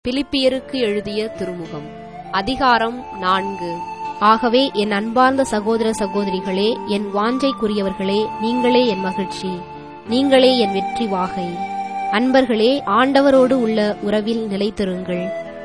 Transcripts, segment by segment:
பிலிப்பியருக்கு எழுதிய திருமுகம் அதிகாரம் நான்கு ஆகவே என் அன்பார்ந்த சகோதர சகோதரிகளே என் வாஞ்சைக்குரியவர்களே நீங்களே என் மகிழ்ச்சி நீங்களே என் வெற்றி வாகை அன்பர்களே ஆண்டவரோடு உள்ள உறவில் நிலைத்திருங்கள்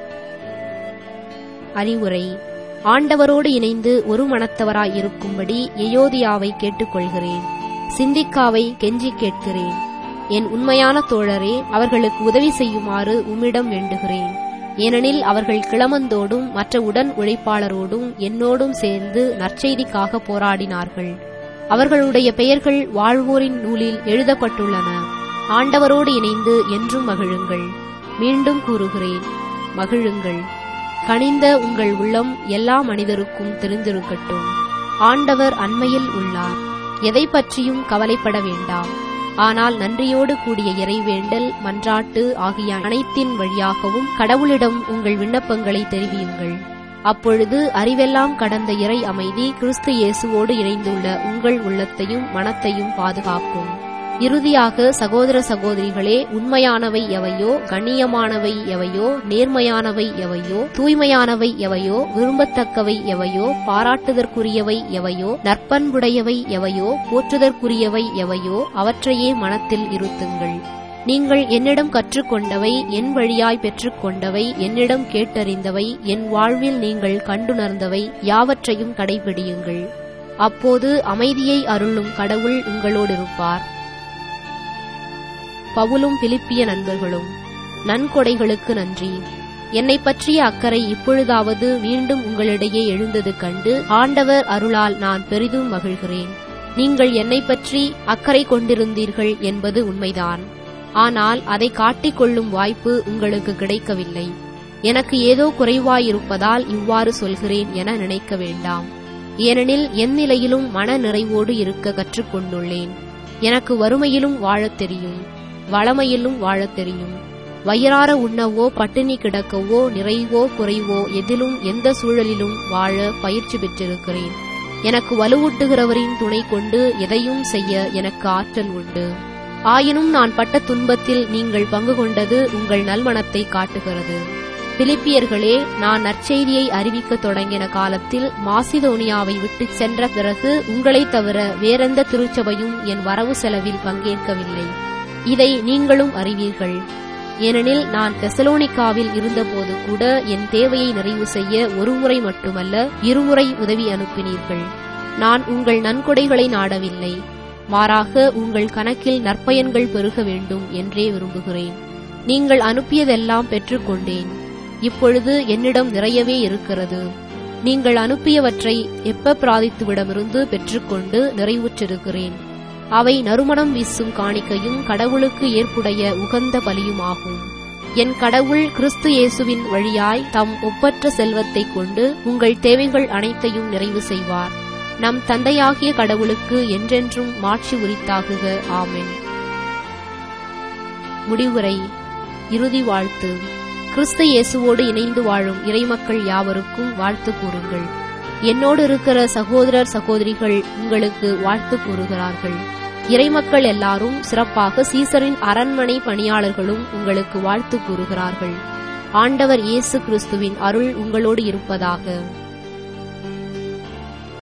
அறிவுரை ஆண்டவரோடு இணைந்து ஒரு மனத்தவராய் இருக்கும்படி எயோதியாவை கேட்டுக்கொள்கிறேன் சிந்திக்காவை கெஞ்சி கேட்கிறேன் என் உண்மையான தோழரே அவர்களுக்கு உதவி செய்யுமாறு உம்மிடம் வேண்டுகிறேன் ஏனெனில் அவர்கள் கிளமந்தோடும் மற்ற உடன் உழைப்பாளரோடும் என்னோடும் சேர்ந்து நற்செய்திக்காக போராடினார்கள் அவர்களுடைய பெயர்கள் வாழ்வோரின் நூலில் எழுதப்பட்டுள்ளன ஆண்டவரோடு இணைந்து என்றும் மகிழுங்கள் மீண்டும் கூறுகிறேன் மகிழுங்கள் கனிந்த உங்கள் உள்ளம் எல்லா மனிதருக்கும் தெரிந்திருக்கட்டும் ஆண்டவர் அண்மையில் உள்ளார் எதை பற்றியும் கவலைப்பட வேண்டாம் ஆனால் நன்றியோடு கூடிய இறைவேண்டல் மன்றாட்டு ஆகிய அனைத்தின் வழியாகவும் கடவுளிடம் உங்கள் விண்ணப்பங்களை தெரிவியுங்கள் அப்பொழுது அறிவெல்லாம் கடந்த இறை அமைதி கிறிஸ்து இயேசுவோடு இணைந்துள்ள உங்கள் உள்ளத்தையும் மனத்தையும் பாதுகாக்கும் இறுதியாக சகோதர சகோதரிகளே உண்மையானவை எவையோ கண்ணியமானவை எவையோ நேர்மையானவை எவையோ தூய்மையானவை எவையோ விரும்பத்தக்கவை எவையோ பாராட்டுதற்குரியவை எவையோ நற்பண்புடையவை எவையோ போற்றுதற்குரியவை எவையோ அவற்றையே மனத்தில் இருத்துங்கள் நீங்கள் என்னிடம் கற்றுக்கொண்டவை என் வழியாய் பெற்றுக்கொண்டவை என்னிடம் கேட்டறிந்தவை என் வாழ்வில் நீங்கள் கண்டுணர்ந்தவை யாவற்றையும் கடைபிடியுங்கள் அப்போது அமைதியை அருளும் கடவுள் உங்களோடிருப்பார் பவுலும் பிலிப்பிய நண்பர்களும் நன்கொடைகளுக்கு நன்றி என்னை பற்றிய அக்கறை இப்பொழுதாவது மீண்டும் உங்களிடையே எழுந்தது கண்டு ஆண்டவர் அருளால் நான் பெரிதும் மகிழ்கிறேன் நீங்கள் என்னை பற்றி அக்கறை கொண்டிருந்தீர்கள் என்பது உண்மைதான் ஆனால் அதை காட்டிக்கொள்ளும் வாய்ப்பு உங்களுக்கு கிடைக்கவில்லை எனக்கு ஏதோ குறைவாயிருப்பதால் இவ்வாறு சொல்கிறேன் என நினைக்க வேண்டாம் ஏனெனில் என் நிலையிலும் மன நிறைவோடு இருக்க கற்றுக்கொண்டுள்ளேன் எனக்கு வறுமையிலும் வாழத் தெரியும் வளமையிலும் வாழத் தெரியும் வயிறார உண்ணவோ பட்டினி கிடக்கவோ நிறைவோ குறைவோ எதிலும் எந்த சூழலிலும் வாழ பயிற்சி பெற்றிருக்கிறேன் எனக்கு வலுவூட்டுகிறவரின் துணை கொண்டு எதையும் செய்ய எனக்கு ஆற்றல் உண்டு ஆயினும் நான் பட்ட துன்பத்தில் நீங்கள் பங்கு கொண்டது உங்கள் நல்மனத்தை காட்டுகிறது பிலிப்பியர்களே நான் நற்செய்தியை அறிவிக்க தொடங்கின காலத்தில் மாசிதோனியாவை விட்டுச் சென்ற பிறகு உங்களைத் தவிர வேறெந்த திருச்சபையும் என் வரவு செலவில் பங்கேற்கவில்லை இதை நீங்களும் அறிவீர்கள் ஏனெனில் நான் தெசலோனிக்காவில் இருந்தபோது கூட என் தேவையை நிறைவு செய்ய ஒருமுறை மட்டுமல்ல இருமுறை உதவி அனுப்பினீர்கள் நான் உங்கள் நன்கொடைகளை நாடவில்லை மாறாக உங்கள் கணக்கில் நற்பயன்கள் பெருக வேண்டும் என்றே விரும்புகிறேன் நீங்கள் அனுப்பியதெல்லாம் பெற்றுக்கொண்டேன் இப்பொழுது என்னிடம் நிறையவே இருக்கிறது நீங்கள் அனுப்பியவற்றை எப்ப பிராதித்துவிடமிருந்து பெற்றுக்கொண்டு நிறைவுற்றிருக்கிறேன் அவை நறுமணம் வீசும் காணிக்கையும் கடவுளுக்கு ஏற்புடைய உகந்த பலியுமாகும் என் கடவுள் கிறிஸ்து இயேசுவின் வழியாய் தம் ஒப்பற்ற செல்வத்தை கொண்டு உங்கள் தேவைகள் அனைத்தையும் நிறைவு செய்வார் நம் தந்தையாகிய கடவுளுக்கு என்றென்றும் மாட்சி உரித்தாகுக ஆமென் முடிவுரை இறுதி வாழ்த்து கிறிஸ்து இயேசுவோடு இணைந்து வாழும் இறைமக்கள் யாவருக்கும் வாழ்த்து கூறுங்கள் என்னோடு இருக்கிற சகோதரர் சகோதரிகள் உங்களுக்கு வாழ்த்து கூறுகிறார்கள் இறைமக்கள் எல்லாரும் சிறப்பாக சீசரின் அரண்மனை பணியாளர்களும் உங்களுக்கு வாழ்த்து கூறுகிறார்கள் ஆண்டவர் இயேசு கிறிஸ்துவின் அருள் உங்களோடு இருப்பதாக